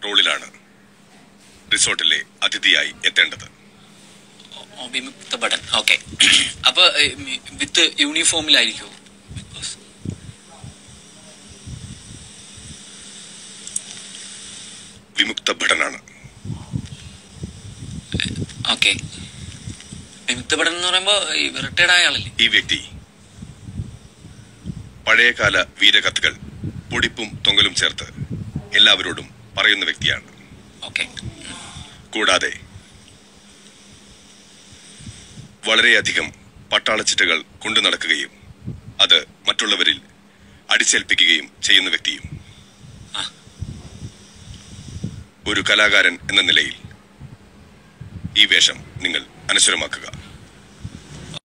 റോളിലാണ് റിസോർട്ടിലെ അതിഥിയായി എത്തേണ്ടത് ഓ, വിമുക്ത ഭടൻ ഓക്കെ അപ്പൊ വിത്ത് യൂണിഫോമിലായിരിക്കുമോ വിമുക്ത ഭടനാണ് ഓക്കെ വിമുക്ത ഭടൻ എന്ന് പറയുമ്പോ ഈ റിട്ടയർഡ് ആയ ആളല്ലേ ഈ വ്യക്തി പഴയകാല വീരകഥകൾ പൊടിപ്പും തൊങ്ങലും ചേർത്ത് എല്ലാവരോടും പറയുന്ന വ്യക്തിയാണ് ഓക്കെ കൂടാതെ വളരെയധികം പട്ടാളച്ചിട്ടകൾ കൊണ്ടു നടക്കുകയും അത് മറ്റുള്ളവരിൽ അടിച്ചേൽപ്പിക്കുകയും ചെയ്യുന്ന വ്യക്തിയും ആ. ഒരു കലാകാരൻ എന്ന നിലയിൽ ഈ വേഷം നിങ്ങൾ അനശ്വരമാക്കുക